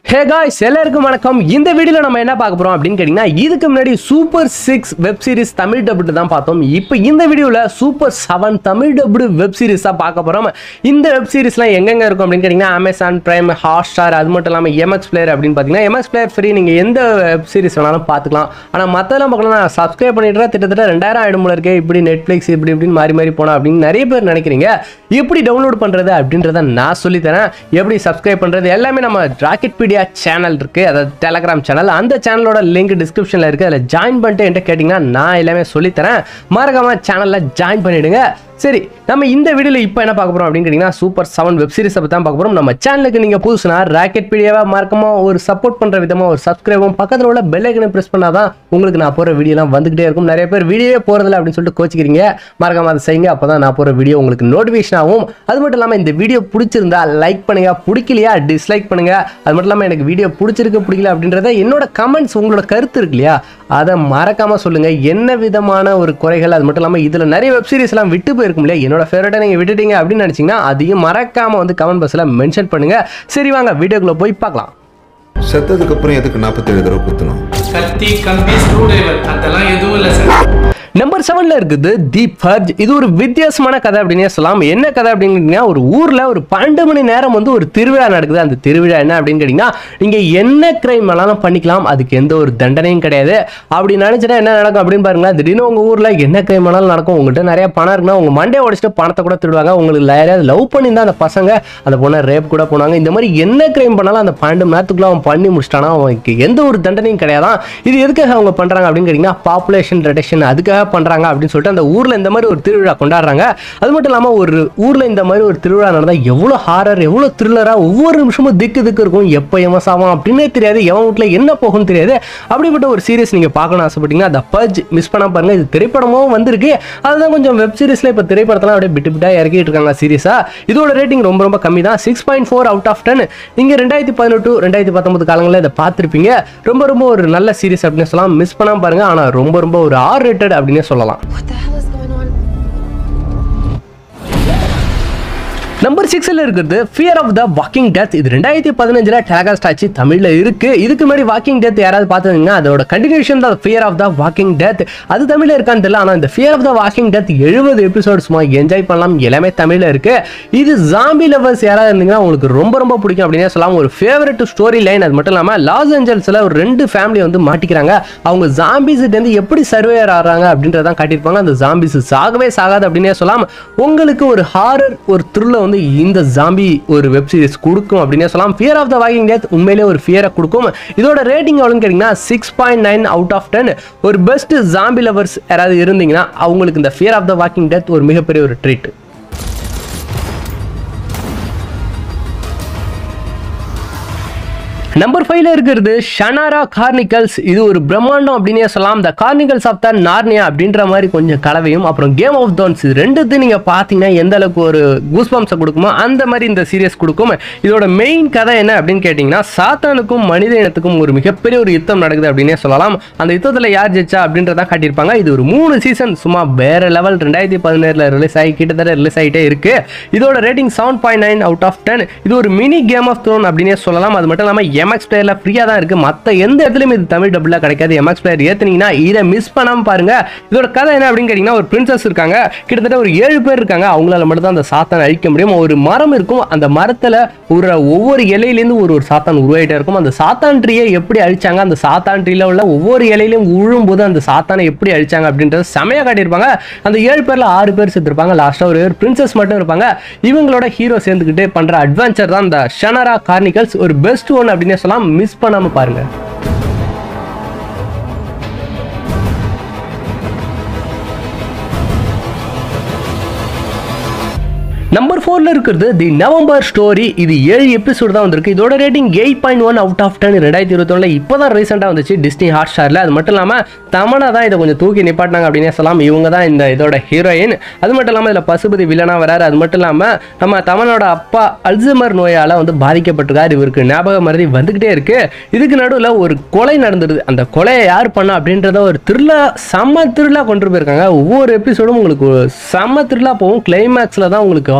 Hey guys எல்லாருக்கும் வணக்கம் இந்த வீடியோல நம்ம என்ன பார்க்க போறோம் அப்படின்னு கேட்டிங்கன்னா இதுக்கு முன்னாடி super six web series Tamil double தான் பார்த்தோம் இப்போ இந்த வீடியோவில் super seven Tamil double web series தான் பார்க்க போறோம் இந்த வெப் சீரிஸ்லாம் எங்கெங்க இருக்கும் அப்படின்னு கேட்டிங்கன்னா அமேசான் பிரைம் ஹாட் ஸ்டார் அது மட்டும் இல்லாமல் எம்எக்ஸ் பிளேயர் அப்படின்னு பார்த்தீங்கன்னா எம்எக்ஸ் பிளேயர் ஃப்ரீ நீங்கள் எந்த வெப் சீரிஸ் வேணாலும் பார்த்துக்கலாம் ஆனால் மற்றெல்லாம் பார்க்கலாம் நான் சப்ஸ்கிரைப் பண்ணிட்டு கிட்டத்தட்ட ரெண்டாயிரம் ஆயிடும் போல இருக்கே இப்படி நெட்ஃப்ளிக்ஸ் இப்படி இப்படின்னு மாறி மாறி போனா அப்படின்னு நிறைய பேர் நினைக்கிறீங்க எப்படி டவுன்லோட் பண்ணுறது அப்படின்றத நான் சொல்லித்தரேன் எப்படி சப்ஸ்கிரைப் பண்ணுறது எல்லாமே நம்ம ராக்கெட் பீடியா சேனல் இருக்குது அதாவது டெலகிராம் சேனல் அந்த சேனலோட லிங்க் டிஸ்கிரிப்ஷனில் இருக்குது அதில் ஜாயின் பண்ணிட்டு என்கிட்ட கேட்டிங்கன்னா நான் எல்லாமே சொல்லித்தரேன் மறக்காமல் சேனலில் ஜாயின் பண்ணிவிடுங்க சரி நம்ம இந்த வீடியோவில் இப்போ என்ன பார்க்க போகிறோம் அப்படின்னு கேட்டிங்கன்னா சூப்பர் செவன் வெப் சீரிஸை பற்றி தான் பார்க்க போகிறோம் நம்ம சேனலுக்கு நீங்கள் புதுசுனா ராக்கெட் பீடியாவை மறக்காம ஒரு சப்போர்ட் பண்ணுற விதமாக ஒரு சப்ஸ்கிரைபும் பக்கத்தில் உள்ள பெல் ஐக்கனை ப்ரெஸ் பண்ணால் தான் உங்களுக்கு நான் போகிற வீடியோலாம் வந்துகிட்டே இருக்கும் நிறைய பேர் வீடியோவே போகிறதில்ல அப்படின்னு சொல்லிட்டு கோச்சிக்கிறீங்க மறக்காம அதை செய்யுங்க அப்போ தான் நான் போகிற வீடியோ உங்களுக்கு நோட்டிஃபிகேஷன் ஆகும் அது மட்டும் இல்லாமல் இந்த வீடியோ பிடிச்சிருந்தா லைக் பண்ணுங்க பிடிக்கலையா டிஸ்லைக் பண்ணுங்க அது மட்டும் இல்லாமல் எனக்கு வீடியோ பிடிச்சிருக்கு பிடிக்கல அப்படின்றத என்னோட கமெண்ட்ஸ் உங்களோட கருத்து இருக்கு இல்லையா அதை மறக்காம சொல்லுங்க என்ன விதமான ஒரு குறைகள் அது மட்டும் இல்லாமல் இதில் நிறைய வெப் சீரிஸ் எல்லாம் விட்டு போயிருக்கும் இல்லையா என்னோட ஃபேவரட்டை நீங்கள் விட்டுட்டீங்க அப்படின்னு நினச்சிங்கன்னா அதையும் மறக்காம வந்து கமெண்ட் பாக்ஸில் மென்ஷன் பண்ணுங்க சரி வாங்க வீடியோக்குள்ளே போய் பார்க்கலாம் செத்ததுக்கு அப்புறம் எதுக்கு நாற்பத்தேழு தடவை குத்தணும் கத்தி கம்பி ஸ்க்ரூ டிரைவர் அதெல்லாம் எதுவும் இல்லை சார் நம்பர் செவன்ல இருக்குது தி ஃபர்ஜ் இது ஒரு வித்தியாசமான கதை அப்படின்னே சொல்லலாம் என்ன கதை அப்படின்னா ஒரு ஊர்ல ஒரு பன்னெண்டு மணி நேரம் வந்து ஒரு திருவிழா நடக்குது அந்த திருவிழா என்ன அப்படின்னு கேட்டீங்கன்னா நீங்க என்ன கிரைம் வேணாலும் பண்ணிக்கலாம் அதுக்கு எந்த ஒரு தண்டனையும் கிடையாது அப்படி நினைச்சுன்னா என்ன நடக்கும் அப்படின்னு பாருங்களேன் திடீர்னு உங்க ஊர்ல என்ன கிரைம் வேணாலும் நடக்கும் உங்கள்கிட்ட நிறைய பணம் இருக்குன்னா உங்க மண்டே உடைச்சிட்டு பணத்தை கூட திருடுவாங்க உங்களுக்கு யாரையாவது லவ் பண்ணியிருந்தா அந்த பசங்க அந்த பொண்ணை ரேப் கூட போனாங்க இந்த மாதிரி என்ன கிரைம் பண்ணாலும் அந்த பன்னெண்டு மணி நேரத்துக்குள்ள அவன் பண்ணி முடிச்சிட்டானா அவனுக்கு எந்த ஒரு தண்டனையும் கிடையாதான் இது எதுக்காக அவங்க பண்றாங்க அப்படின்னு கேட்டீங்கன்னா பாப்புலேஷன் ரெடக்ஷன் அதுக்காக பண்றாங்க அப்படின்னு சொல்லிட்டு அந்த ஊர்ல இந்த மாதிரி ஒரு திருவிழா கொண்டாடுறாங்க அது மட்டும் இல்லாம ஒரு ஊர்ல இந்த மாதிரி ஒரு திருவிழா நடந்தா எவ்வளவு ஹாரர் எவ்வளவு த்ரில்லரா ஒவ்வொரு நிமிஷமும் திக்கு திக்கு இருக்கும் எப்போ எமஸ் ஆகும் அப்படின்னே தெரியாது எவன் வீட்டுல என்ன போகும்னு தெரியாது அப்படிப்பட்ட ஒரு சீரிஸ் நீங்க பார்க்கணும் ஆசைப்பட்டீங்கன்னா அந்த பஜ் மிஸ் பண்ண பாருங்க இது திரைப்படமும் வந்திருக்கு அதுதான் கொஞ்சம் வெப் சீரிஸ்ல இப்போ திரைப்படத்தெல்லாம் அப்படியே பிட்டு பிட்டா இறக்கிட்டு இருக்காங்க சீரிஸா இதோட ரேட்டிங் ரொம்ப ரொம்ப கம்மி தான் six point four out of ten நீங்க ரெண்டாயிரத்தி பதினெட்டு ரெண்டாயிரத்தி பத்தொன்பது காலங்களில் இதை பார்த்துருப்பீங்க ரொம்ப ரொம்ப ஒரு நல்ல சீரிஸ் அப்படின்னு சொல்லலாம் மிஸ் பண்ணாம பாருங்க ஆனா ரொம்ப ரொம்ப ஒரு ஆர் ரேட்டட் அப்படின்னே சொல்லலாம் What the hell is going on? Number சிக்ஸ்ல இருக்கிறது fear of the walking dead இது ரெண்டாயிரத்தி பதினஞ்சுல டெலகாஸ்ட் ஆச்சு தமிழ்ல இருக்கு இதுக்கு முன்னாடி வாக்கிங் டெத் யாராவது பார்த்துருந்தீங்கன்னா அதோட கண்டினியூஷன் தான் fear of the walking dead அது தமிழ்ல இருக்கான்னு தெரியல ஆனா இந்த fear of the walking dead எழுபது எபிசோட் சும்மா என்ஜாய் பண்ணலாம் எல்லாமே தமிழ்ல இருக்கு இது ஜாம்பி லவர்ஸ் யாராவது இருந்தீங்கன்னா உங்களுக்கு ரொம்ப ரொம்ப பிடிக்கும் அப்படின்னே சொல்லலாம் ஒரு ஃபேவரட் ஸ்டோரி லைன் அது மட்டும் இல்லாம லாஸ் ஏஞ்சல்ஸ்ல ஒரு ரெண்டு ஃபேமிலி வந்து மாட்டிக்கிறாங்க அவங்க ஜாம்பிஸ் இருந்து எப்படி சர்வேயர் ஆடுறாங்க அப்படின்றதான் காட்டியிருப்பாங்க அந்த ஜாம்பிஸ் சாகவே சாகாது அப்படின்னே சொல்லலாம் உங்களுக்கு ஒரு ஹாரர் ஒரு த்ரில்ல வந்து இந்த ஜாம்பி ஒரு வெப் சீரிஸ் கொடுக்கும் அப்படின்னே சொல்லலாம் fear of the walking dead உண்மையிலே ஒரு ஃபியரை கொடுக்கும் இதோட ரேட்டிங் எவ்வளோன்னு கேட்டிங்கன்னா six point nine out of ten ஒரு பெஸ்ட் ஜாம்பி லவர்ஸ் யாராவது இருந்தீங்கன்னா அவங்களுக்கு இந்த fear of the walking dead ஒரு மிகப்பெரிய ஒரு ட்ரீட் நம்பர் ஃபைவ்ல இருக்கிறது ஷனாரா கார்னிகல்ஸ் இது ஒரு பிரம்மாண்டம் அப்படின்னே சொல்லலாம் த கார்னிகல்ஸ் ஆஃப் த நார்னியா அப்படின்ற மாதிரி கொஞ்சம் கலவையும் அப்புறம் கேம் ஆஃப் தோன்ஸ் இது ரெண்டுத்தையும் நீங்கள் பார்த்தீங்கன்னா எந்த அளவுக்கு ஒரு கூஸ்பம்ஸை கொடுக்குமோ அந்த மாதிரி இந்த சீரியஸ் கொடுக்கும் இதோட மெயின் கதை என்ன அப்படின்னு கேட்டிங்கன்னா சாத்தானுக்கும் மனித இனத்துக்கும் ஒரு மிகப்பெரிய ஒரு யுத்தம் நடக்குது அப்படின்னே சொல்லலாம் அந்த யுத்தத்தில் யார் ஜெயிச்சா அப்படின்றத காட்டியிருப்பாங்க இது ஒரு மூணு சீசன் சும்மா வேற லெவல் ரெண்டாயிரத்தி பதினேழுல ரிலீஸ் ஆகி கிட்டத்தட்ட ரிலீஸ் ஆகிட்டே இருக்கு இதோட rating seven point nine out of ten இது ஒரு மினி கேம் ஆஃப் த்ரோன் அப்படின்னே சொல்லலாம் அது மட்டும் இல்லாமல் எம்எக்ஸ் பிளேயர்ல ஃப்ரீயாக தான் இருக்கு மற்ற எந்த இடத்துலையும் இது தமிழ் டபுளாக கிடைக்காது எம்எக்ஸ் பிளேயர் ஏத்துனீங்கன்னா இதை மிஸ் பண்ணாம பாருங்க இதோட கதை என்ன அப்படின்னு கேட்டிங்கன்னா ஒரு பிரின்சஸ் இருக்காங்க கிட்டத்தட்ட ஒரு ஏழு பேர் இருக்காங்க அவங்களால மட்டும் தான் அந்த சாத்தான் அழிக்க முடியும் ஒரு மரம் இருக்கும் அந்த மரத்தில் ஒரு ஒவ்வொரு இலையிலேருந்து ஒரு ஒரு சாத்தான் உருவாயிட்டே இருக்கும் அந்த சாத்தான் ட்ரீயை எப்படி அழிச்சாங்க அந்த சாத்தான் ட்ரீல உள்ள ஒவ்வொரு இலையிலையும் உழும்போது அந்த சாத்தானை எப்படி அழிச்சாங்க அப்படின்றது செமையாக காட்டியிருப்பாங்க அந்த ஏழு பேர்ல ஆறு பேர் செத்துருப்பாங்க லாஸ்ட்டாக ஒரு பிரின்சஸ் மட்டும் இருப்பாங்க இவங்களோட ஹீரோ சேர்ந்துக்கிட்டு பண்ற அட்வென்ச்சர் தான் இந்த ஷனரா கார்னிகல்ஸ் ஒரு பெஸ்ட் ஒன் அப்படின்னே சொல்லலாம் மிஸ் பண்ணாம பாருங்க நம்பர் ஃபோர்ல இருக்கிறது தி நவம்பர் ஸ்டோரி இது ஏழு எபிசோடு தான் வந்திருக்கு இதோட rating eight point one out of ten ரெண்டாயிரத்தி இருபத்தொன்னுல இப்போ தான் ரீசெண்டாக வந்துச்சு டிஸ்னி ஹாட் ஸ்டாரில் அது மட்டும் இல்லாமல் தமனா தான் இதை கொஞ்சம் தூக்கி நிப்பாட்டினாங்க அப்படின்னே சொல்லலாம் இவங்க தான் இந்த இதோட ஹீரோயின் அது மட்டும் இல்லாமல் இதில் பசுபதி வில்லனாக வராரு அது மட்டும் இல்லாமல் நம்ம தமனோட அப்பா அல்சமர் நோயால் வந்து பாதிக்கப்பட்டிருக்காரு இவருக்கு ஞாபக மருதி வந்துக்கிட்டே இருக்கு இதுக்கு நடுவில் ஒரு கொலை நடந்துருது அந்த கொலையை யார் பண்ணா அப்படின்றத ஒரு திருவிழா செம்ம திருவிழா கொண்டு போயிருக்காங்க ஒவ்வொரு எபிசோடும் உங்களுக்கு ஒரு செம்ம திருவிழா போகும் கிளைமேக்ஸில் தான் உங்களுக்கு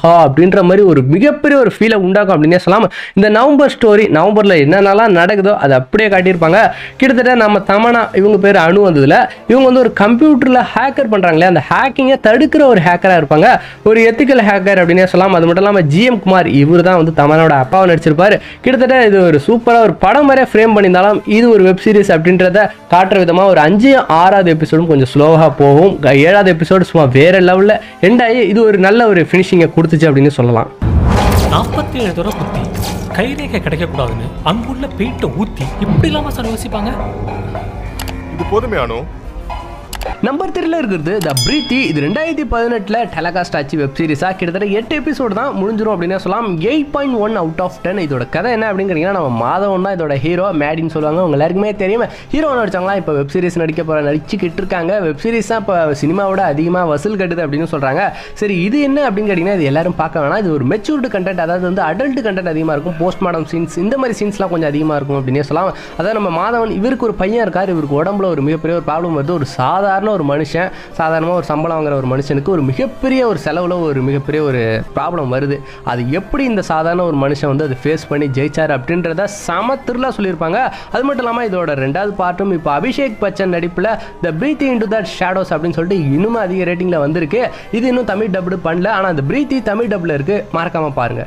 ஆஹா அப்படின்ற மாதிரி ஒரு மிகப்பெரிய ஒரு ஃபீலை உண்டாக்கும் அப்படின்னே சொல்லலாம் இந்த நவம்பர் ஸ்டோரி நவம்பரில் என்னென்னலாம் நடக்குதோ அதை அப்படியே காட்டியிருப்பாங்க கிட்டத்தட்ட நம்ம தமனா இவங்க பேர் அணு வந்ததுல இவங்க வந்து ஒரு கம்ப்யூட்டரில் ஹேக்கர் பண்ணுறாங்களே அந்த ஹேக்கிங்கை தடுக்கிற ஒரு ஹேக்கராக இருப்பாங்க ஒரு எத்திக்கல் ஹேக்கர் அப்படின்னே சொல்லலாம் அது மட்டும் இல்லாமல் ஜிஎம் குமார் இவர் தான் வந்து தமனோட அப்பாவை நடிச்சிருப்பாரு கிட்டத்தட்ட இது ஒரு சூப்பராக ஒரு படம் மாதிரியே ஃப்ரேம் பண்ணியிருந்தாலும் இது ஒரு வெப் சீரிஸ் அப்படின்றத காட்டுற விதமாக ஒரு அஞ்சு ஆறாவது எபிசோடும் கொஞ்சம் ஸ்லோவாக போகும் க- ஏழாவது எபிசோடு சும்மா வேற லெவலில் எண்ட் ஆகி இது ஒரு நல்ல ஒரு ஃபினிஷிங்கை கொடுத்துச்சு அப்படின்னு சொல்லலாம் நாற்பத்தி ஏழு தடவை குத்தி கைரேகை கிடைக்கக்கூடாதுன்னு அங்குள்ள பெயிட்டை ஊற்றி இப்படி இல்லாமல் சார் யோசிப்பாங்க இது போதுமே அனு நம்பர் த்ரீல இருக்கிறது த பிரீத்தி இது ரெண்டாயிரத்தி பதினெட்டில் டெலகாஸ்ட் ஆச்சு வெப் சீரிஸாக கிட்டத்தட்ட எட்டு எபிசோடு தான் முடிஞ்சிரும் அப்படின்னு சொல்லலாம் eight point one out of ten இதோட கதை என்ன அப்படின்னு கேட்டிங்கன்னா நம்ம மாதவன் தான் இதோட ஹீரோ மேடின்னு சொல்லுவாங்க உங்க எல்லாருக்குமே தெரியும் ஹீரோ நடிச்சாங்களா இப்போ வெப் சீரிஸ் நடிக்க போகிற நடிச்சுக்கிட்டு இருக்காங்க வெப் சீரிஸ் தான் இப்போ சினிமாவோட அதிகமாக வசூல் கட்டுது அப்படின்னு சொல்கிறாங்க சரி இது என்ன அப்படின்னு கேட்டிங்கன்னா இது எல்லாரும் பார்க்க வேணாம் இது ஒரு மெச்சூர்டு கண்டென்ட் அதாவது வந்து அடல்ட் கண்டென்ட் அதிகமாக இருக்கும் போஸ்ட் மார்டம் சீன்ஸ் இந்த மாதிரி சீன்ஸ்லாம் கொஞ்சம் அதிகமாக இருக்கும் அப்படின்னே சொல்லலாம் அதாவது நம்ம மாதவன் இவருக்கு ஒரு பையன் இருக்கார் இவருக்கு உடம்புல ஒரு மிகப்பெரிய ஒரு ப்ராப்ளம் வருது ஒரு சாதாரண ஒரு மனுஷன் சாதாரணமாக ஒரு சம்பளம் வாங்குற ஒரு மனுஷனுக்கு ஒரு மிகப்பெரிய ஒரு செலவில் ஒரு மிகப்பெரிய ஒரு ப்ராப்ளம் வருது அது எப்படி இந்த சாதாரண ஒரு மனுஷன் வந்து அதை ஃபேஸ் பண்ணி ஜெயிச்சார் அப்படின்றத சம திருளா சொல்லியிருப்பாங்க அது மட்டும் இல்லாமல் இதோட ரெண்டாவது பார்ட்டும் இப்போ அபிஷேக் பச்சன் நடிப்பில் the breathe into that shadows அப்படின்னு சொல்லிட்டு இன்னும் அதிக ரேட்டிங்கில் வந்திருக்கு இது இன்னும் தமிழ் டப்டு பண்ணல ஆனால் அந்த பிரீத்தி தமிழ் டப்பில் இருக்குது மறக்காமல் பாருங்கள்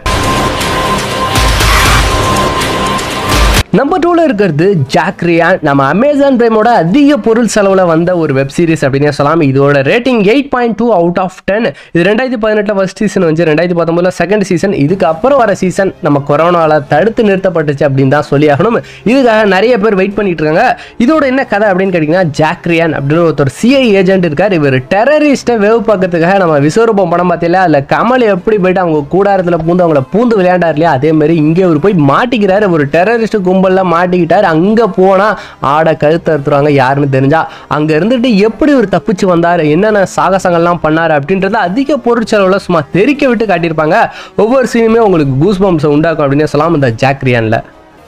நம்பர் டூவில் இருக்கிறது ஜாக்ரியான் நம்ம அமேசான் பிரைமோட அதிக பொருள் செலவில் வந்த ஒரு வெப் சீரிஸ் அப்படின்னே சொல்லலாம் இதோட rating eight point two out of ten இது ரெண்டாயிரத்தி பதினெட்டில் ஃபர்ஸ்ட் சீசன் வந்து ரெண்டாயிரத்தி பத்தொம்பதில் செகண்ட் சீசன் இதுக்கு அப்புறம் வர சீசன் நம்ம கொரோனாவில் தடுத்து நிறுத்தப்பட்டுச்சு அப்படின்னு தான் சொல்லி ஆகணும் இதுக்காக நிறைய பேர் வெயிட் பண்ணிட்டு இருக்காங்க இதோட என்ன கதை அப்படின்னு கேட்டிங்கன்னா ஜாக்ரியான் அப்படின்னு ஒருத்தர் சிஐ ஏஜென்ட் இருக்கார் இவர் டெரரிஸ்ட்டை வேவு பார்க்கறதுக்காக நம்ம விஸ்வரூபம் படம் பார்த்தீங்களா அதில் கமல் எப்படி போயிட்டு அவங்க கூடாரத்தில் பூந்து அவங்கள பூந்து விளையாண்டார் இல்லையா அதே மாதிரி இங்கே அவர் போய் மாட்டிக்கிறாரு ஒரு டெரரிஸ்ட் கும்பலில் மாட்டிக்கிட்டார் அங்கே போனால் ஆடை கழுத்து அறுத்துருவாங்க யாருன்னு தெரிஞ்சா அங்கே இருந்துட்டு எப்படி ஒரு தப்பிச்சு வந்தார் என்னென்ன சாகசங்கள்லாம் பண்ணார் அப்படின்றத அதிக பொருட்செலவில் சும்மா தெறிக்க விட்டு காட்டியிருப்பாங்க ஒவ்வொரு சீனுமே உங்களுக்கு கூஸ் பம்ப்ஸை உண்டாக்கும் அப்படின்னு சொல்லலாம் இந்த ஜாக்ரியானில்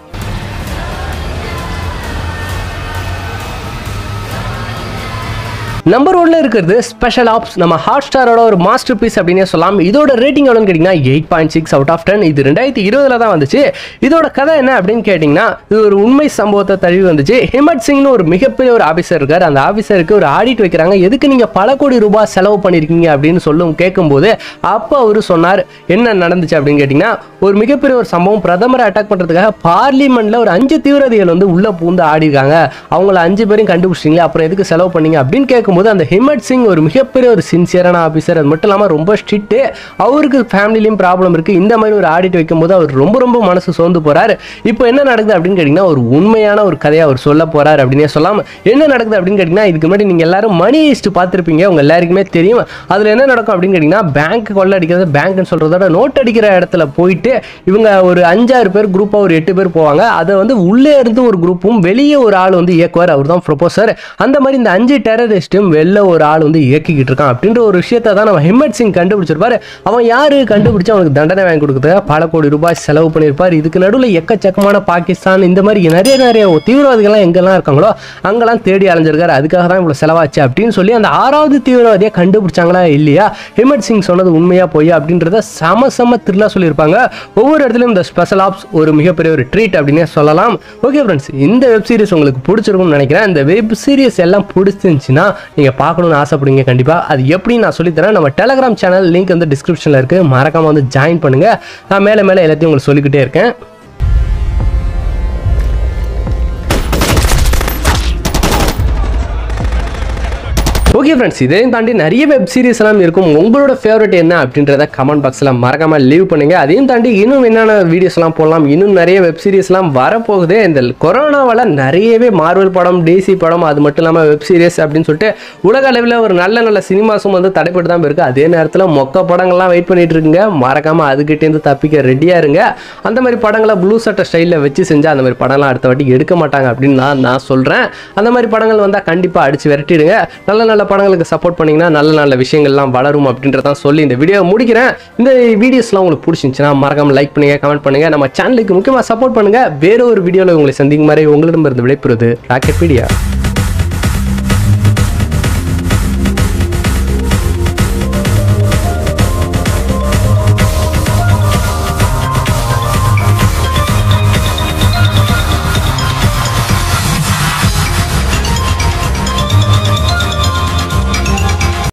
நம்பர் ஒன்ல இருக்கிறது ஸ்பெஷல் ஆப்ஸ் நம்ம ஹாட் ஸ்டாரோட ஒரு மாஸ்டர் பீஸ் அப்படின்னே சொல்லலாம் இதோட ரேட்டிங் எவ்வளோன்னு கேட்டிங்கன்னா eight point six out of ten இது ரெண்டாயிரத்தி இருபதுல தான் வந்துச்சு இதோட கதை என்ன அப்படின்னு கேட்டிங்கன்னா இது ஒரு உண்மை சம்பவத்தை தழுவி வந்துச்சு ஹிமத் சிங்னு ஒரு மிகப்பெரிய ஒரு ஆஃபீஸர் இருக்கார் அந்த ஆஃபீஸருக்கு ஒரு ஆடிட் வைக்கிறாங்க எதுக்கு நீங்கள் பல கோடி ரூபாய் செலவு பண்ணியிருக்கீங்க அப்படின்னு சொல்லும் கேட்கும்போது அப்போ அவர் சொன்னார் என்ன நடந்துச்சு அப்படின்னு கேட்டிங்கன்னா ஒரு மிகப்பெரிய ஒரு சம்பவம் பிரதமரை அட்டாக் பண்ணுறதுக்காக பார்லிமெண்ட்டில் ஒரு அஞ்சு தீவிரவாதிகள் வந்து உள்ளே பூந்து ஆடிருக்காங்க அவங்கள அஞ்சு பேரையும் கண்டுபிடிச்சிங்களே அப்புறம் எதுக்கு செலவு பண்ணீங்க அப்படின்னு கேட்கும்போது அந்த ஹிமத் சிங் ஒரு மிகப்பெரிய ஒரு சின்சியரான ஆஃபீஸர் அது மட்டும் இல்லாமல் ரொம்ப ஸ்ட்ரிக்ட்டு அவருக்கு ஃபேமிலிலையும் ப்ராப்ளம் இருக்குது இந்த மாதிரி ஒரு ஆடிட் வைக்கும்போது அவர் ரொம்ப ரொம்ப மனசு சோர்ந்து போகிறார் இப்போ என்ன நடக்குது அப்படின்னு கேட்டிங்கன்னா ஒரு உண்மையான ஒரு கதையை அவர் சொல்ல போகிறார் அப்படின்னே சொல்லாம என்ன நடக்குது அப்படின்னு கேட்டிங்கன்னா இதுக்கு முன்னாடி நீங்கள் எல்லாரும் மணி ஈஸ்ட் பார்த்துருப்பீங்க உங்கள் எல்லாருக்குமே தெரியும் அதில் என்ன நடக்கும் அப்படின்னு கேட்டிங்கன்னா பேங்க் கொள்ள அடிக்கிறது பேங்க்னு சொல்கிறதோட நோட் அடிக்கிற இடத்துல போயிட்டு இவங்க ஒரு அஞ்சாறு பேர் குரூப்பாக ஒரு எட்டு பேர் போவாங்க அதை வந்து உள்ளே இருந்து ஒரு குரூப்பும் வெளியே ஒரு ஆள் வந்து இயக்குவார் அவர் தான் ப்ரொபோசர் அந்த மாதிரி இந்த அஞ்சு டெரரிஸ்ட்டும் வெளில ஒரு ஆள் வந்து இயக்கிக்கிட்டு இருக்கான் அப்படின்ற ஒரு விஷயத்தை தான் நம்ம ஹிம்மட் சிங் கண்டுபிடிச்சிருப்பாரு அவன் யாரு கண்டுபிடிச்சு அவனுக்கு தண்டனை வாங்கி கொடுக்குறதுக்காக பல கோடி ரூபாய் செலவு பண்ணியிருப்பார் இதுக்கு நடுவில் எக்கச்சக்கமான பாகிஸ்தான் இந்த மாதிரி நிறைய நிறைய தீவிரவாதிகள்லாம் எங்கெல்லாம் இருக்காங்களோ அங்கெல்லாம் தேடி அலைஞ்சிருக்காரு அதுக்காக தான் இவ்வளோ செலவாச்சு அப்படின்னு சொல்லி அந்த ஆறாவது தீவிரவாதியை கண்டுபிடிச்சாங்களா இல்லையா ஹிமட் சிங் சொன்னது உண்மையா பொய்யா அப்படின்றத சம சம த்ரில்லாக சொல்லியிருப்பாங்க ஒவ்வொரு இடத்துலையும் இந்த ஸ்பெஷல் ஆப்ஸ் ஒரு மிகப்பெரிய ஒரு ட்ரீட் அப்படின்னே சொல்லலாம் ஓகே ஃப்ரெண்ட்ஸ் இந்த வெப் சீரிஸ் உங்களுக்கு பிடிச்சிருக்கும்னு நினைக்கிறேன் இந்த வெப் சீரிஸ் எல்லாம் பிடிச்சிருந்துச்சுன்னா நீங்கள் பார்க்கணும்னு ஆசைப்படுவீங்க கண்டிப்பாக அது எப்படி நான் சொல்லித்தரேன் நம்ம டெலகிராம் சேனல் லிங்க் வந்து டிஸ்கிரிப்ஷனில் இருக்குது மறக்காமல் வந்து ஜாயின் பண்ணுங்கள் நான் மேலே மேலே எல்லாத்தையும் உங்களுக்கு சொல்லிக்கிட்டே இருக்கேன் ஓகே ஃப்ரெண்ட்ஸ் இதையும் தாண்டி நிறைய வெப் சீரிஸ் எல்லாம் இருக்கும் உங்களோட ஃபேவரட் என்ன அப்படின்றத கமெண்ட் பாக்ஸில் மறக்காம லீவ் பண்ணுங்க அதையும் தாண்டி இன்னும் என்னென்ன வீடியோஸ்லாம் போடலாம் இன்னும் நிறைய வெப் சீரிஸ்லாம் வரப்போகுது இந்த கொரோனாவால் நிறையவே மார்வல் படம் டிசி படம் அது மட்டும் இல்லாமல் வெப் சீரிஸ் அப்படின்னு சொல்லிட்டு உலக அளவில் ஒரு நல்ல நல்ல சினிமாஸும் வந்து தடைப்பட்டு தான் இருக்கு அதே நேரத்தில் மொக்க படங்கள்லாம் வெயிட் பண்ணிட்டு இருக்குங்க மறக்காம அதுக்கிட்டேருந்து தப்பிக்க ரெடியாக இருங்க அந்த மாதிரி படங்களை ப்ளூ சட்டை ஸ்டைலில் வச்சு செஞ்சால் அந்த மாதிரி படம்லாம் அடுத்த வாட்டி எடுக்க மாட்டாங்க அப்படின்னு நான் நான் சொல்கிறேன் அந்த மாதிரி படங்கள் வந்தால் கண்டிப்பாக அடிச்சு விரட்டிடுங்க நல்ல நல்ல படங்களுக்கு சப்போர்ட் பண்ணீங்கன்னா நல்ல நல்ல விஷயங்கள்லாம் வளரும் அப்படின்றதான் சொல்லி இந்த வீடியோ முடிக்கிறேன் இந்த வீடியோஸ்லாம் உங்களுக்கு பிடிச்சிருந்துச்சுன்னா மறக்காம லைக் பண்ணுங்க கமெண்ட் பண்ணுங்க நம்ம சேனலுக்கு முக்கியமாக சப்போர்ட் பண்ணுங்க வேற ஒரு வீடியோவில் உங்களை சந்திக்கும் மாதிரி உங்களிடமிருந்து விடைபெறுவது ராக்கெட் பீடியா